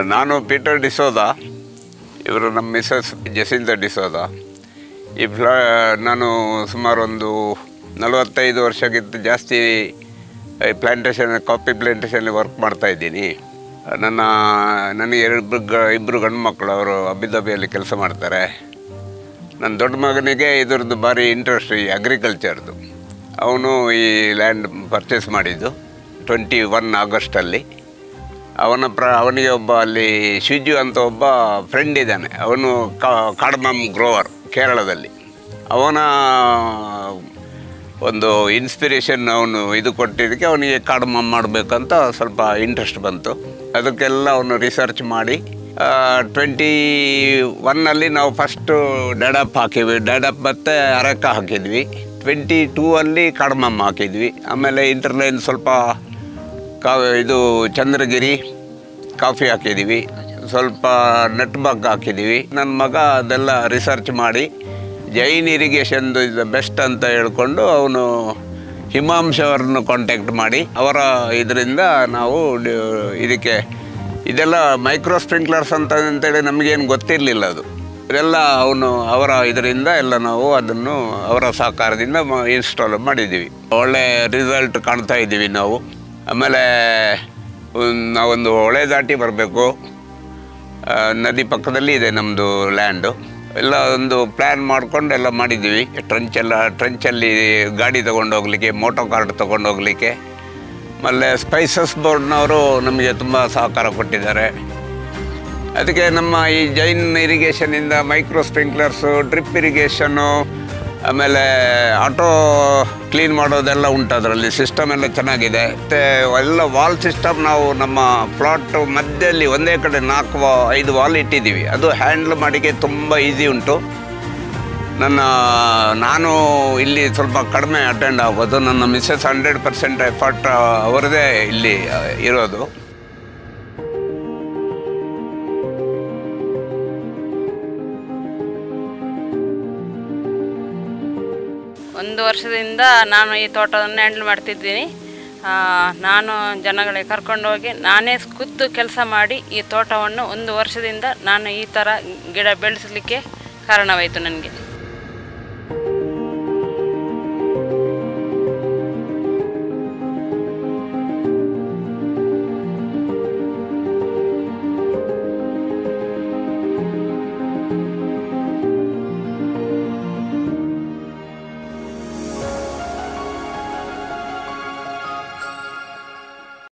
ನಾನು ಪೀಟರ್ ಡಿಸೋದ ಇವರು ನಮ್ಮ ಮಿಸಸ್ ಜಸಿಂತ ಡಿಸೋದ ಈ ಫ್ಲಾ ನಾನು ಸುಮಾರು ಒಂದು ನಲವತ್ತೈದು ವರ್ಷಕ್ಕಿಂತ ಜಾಸ್ತಿ ಪ್ಲ್ಯಾಂಟೇಷನ್ ಕಾಫಿ ಪ್ಲ್ಯಾಂಟೇಷನಲ್ಲಿ ವರ್ಕ್ ಮಾಡ್ತಾ ಇದ್ದೀನಿ ನನ್ನ ನನಗೆ ಎರಡು ಗ ಇಬ್ಬರು ಗಂಡು ಮಕ್ಕಳು ಅವರು ಅಬಿದಾಬಿಯಲ್ಲಿ ಕೆಲಸ ಮಾಡ್ತಾರೆ ನನ್ನ ದೊಡ್ಡ ಮಗನಿಗೆ ಇದ್ರದ್ದು ಭಾರಿ ಇಂಟ್ರೆಸ್ಟ್ ಈ ಅಗ್ರಿಕಲ್ಚರ್ದು ಅವನು ಈ ಲ್ಯಾಂಡ್ ಪರ್ಚೇಸ್ ಮಾಡಿದ್ದು ಟ್ವೆಂಟಿ ಒನ್ ಆಗಸ್ಟಲ್ಲಿ ಅವನ ಪ್ರ ಅವನಿಗೆ ಒಬ್ಬ ಅಲ್ಲಿ ಶಿಜು ಅಂತ ಒಬ್ಬ ಫ್ರೆಂಡ್ ಇದ್ದಾನೆ ಅವನು ಕಾಡಮಮ್ ಗ್ರೋವರ್ ಕೇರಳದಲ್ಲಿ ಅವನ ಒಂದು ಇನ್ಸ್ಪಿರೇಷನ್ ಅವನು ಇದು ಕೊಟ್ಟಿದ್ದಕ್ಕೆ ಅವನಿಗೆ ಕಾಡಮಮ್ ಮಾಡಬೇಕಂತ ಸ್ವಲ್ಪ ಇಂಟ್ರೆಸ್ಟ್ ಬಂತು ಅದಕ್ಕೆಲ್ಲ ಅವನು ರಿಸರ್ಚ್ ಮಾಡಿ ಟ್ವೆಂಟಿ ಒನ್ನಲ್ಲಿ ನಾವು ಫಸ್ಟು ಡಡಪ್ ಹಾಕಿದ್ವಿ ಡಡಪ್ ಮತ್ತು ಅರಕ ಹಾಕಿದ್ವಿ ಟ್ವೆಂಟಿ ಟೂ ಅಲ್ಲಿ ಕಾಡಮಮ್ ಹಾಕಿದ್ವಿ ಆಮೇಲೆ ಇಂಟರ್ಲೈನ್ ಸ್ವಲ್ಪ ಕಾ ಇದು ಚಂದ್ರಗಿರಿ ಕಾಫಿ ಹಾಕಿದ್ದೀವಿ ಸ್ವಲ್ಪ ನೆಟ್ ಬಗ್ ಹಾಕಿದ್ದೀವಿ ನನ್ನ ಮಗ ಅದೆಲ್ಲ ರಿಸರ್ಚ್ ಮಾಡಿ ಜೈನ್ ಇರಿಗೇಷನ್ದು ಇದು ಬೆಸ್ಟ್ ಅಂತ ಹೇಳ್ಕೊಂಡು ಅವನು ಹಿಮಾಂಶ್ ಅವರನ್ನು ಕಾಂಟ್ಯಾಕ್ಟ್ ಮಾಡಿ ಅವರ ಇದರಿಂದ ನಾವು ಡ- ಇದಕ್ಕೆ ಇದೆಲ್ಲ ಮೈಕ್ರೋ ಸ್ಪ್ರಿಂಕ್ಲರ್ಸ್ ಅಂತ ಅಂತೇಳಿ ನಮಗೇನು ಗೊತ್ತಿರಲಿಲ್ಲ ಅದು ಇದೆಲ್ಲ ಅವನು ಅವರ ಇದರಿಂದ ಎಲ್ಲ ನಾವು ಅದನ್ನು ಅವರ ಸಹಕಾರದಿಂದ ಇನ್ಸ್ಟಾಲ್ ಮಾಡಿದ್ದೀವಿ ಒಳ್ಳೆ ರಿಸಲ್ಟ್ ಕಾಣ್ತಾ ಇದ್ದೀವಿ ನಾವು ಆಮೇಲೆ ಒಂದ್- ನಾವೊಂದು ಹೊಳೆ ದಾಟಿ ಬರಬೇಕು ನದಿ ಪಕ್ಕದಲ್ಲಿ ಇದೆ ನಮ್ಮದು ಲ್ಯಾಂಡು ಎಲ್ಲ ಒಂದು ಪ್ಲ್ಯಾನ್ ಮಾಡ್ಕೊಂಡು ಎಲ್ಲ ಮಾಡಿದ್ದೀವಿ ಟ್ರಂಚ್ ಎಲ್ಲ ಟ್ರಂಚಲ್ಲಿ ಗಾಡಿ ತೊಗೊಂಡು ಹೋಗ್ಲಿಕ್ಕೆ ಮೋಟೋ ಕಾರ್ಡ್ ತೊಗೊಂಡು ಹೋಗ್ಲಿಕ್ಕೆ ಆಮೇಲೆ ಸ್ಪೈಸಸ್ ಬೋರ್ಡ್ನವರು ನಮಗೆ ತುಂಬ ಸಹಕಾರ ಕೊಟ್ಟಿದ್ದಾರೆ ಅದಕ್ಕೆ ನಮ್ಮ ಈ ಜೈನ್ ಇರಿಗೇಷನಿಂದ ಮೈಕ್ರೋ ಸ್ಪ್ರಿಂಕ್ಲರ್ಸು ಡ್ರಿಪ್ ಇರಿಗೇಷನ್ನು ಆಮೇಲೆ ಆಟೋ ಕ್ಲೀನ್ ಮಾಡೋದೆಲ್ಲ ಉಂಟು ಅದರಲ್ಲಿ ಸಿಸ್ಟಮ್ ಎಲ್ಲ ಚೆನ್ನಾಗಿದೆ ಮತ್ತು ಎಲ್ಲ ವಾಲ್ ಸಿಸ್ಟಮ್ ನಾವು ನಮ್ಮ ಪ್ಲಾಟ್ ಮಧ್ಯದಲ್ಲಿ ಒಂದೇ ಕಡೆ ನಾಲ್ಕು ವಾ ಐದು ವಾಲ್ ಇಟ್ಟಿದ್ದೀವಿ ಅದು ಹ್ಯಾಂಡ್ಲ್ ಮಾಡಿಕೆ ತುಂಬ ಈಸಿ ಉಂಟು ನನ್ನ ನಾನು ಇಲ್ಲಿ ಸ್ವಲ್ಪ ಕಡಿಮೆ ಅಟೆಂಡ್ ಆಗೋದು ನನ್ನ ಮಿಸ್ಸಸ್ ಹಂಡ್ರೆಡ್ ಪರ್ಸೆಂಟ್ ಎಫರ್ಟ್ ಅವರದೇ ಇಲ್ಲಿ ಆ, ಇರೋದು ಒಂದು ವರ್ಷದಿಂದ ನಾನು ಈ ತೋಟವನ್ನು ಹ್ಯಾಂಡಲ್ ಮಾಡ್ತಿದ್ದೀನಿ ಆ, ನಾನು ಜನಗಳಿಗೆ ಕರ್ಕೊಂಡೋಗಿ ನಾನೇ ಖುದ್ದು ಕೆಲಸ ಮಾಡಿ ಈ ತೋಟವನ್ನು ಒಂದು ವರ್ಷದಿಂದ ನಾನು ಈ ಥರ ಗಿಡ ಬೆಳೆಸಲಿಕ್ಕೆ ಕಾರಣವಾಯಿತು ನನಗೆ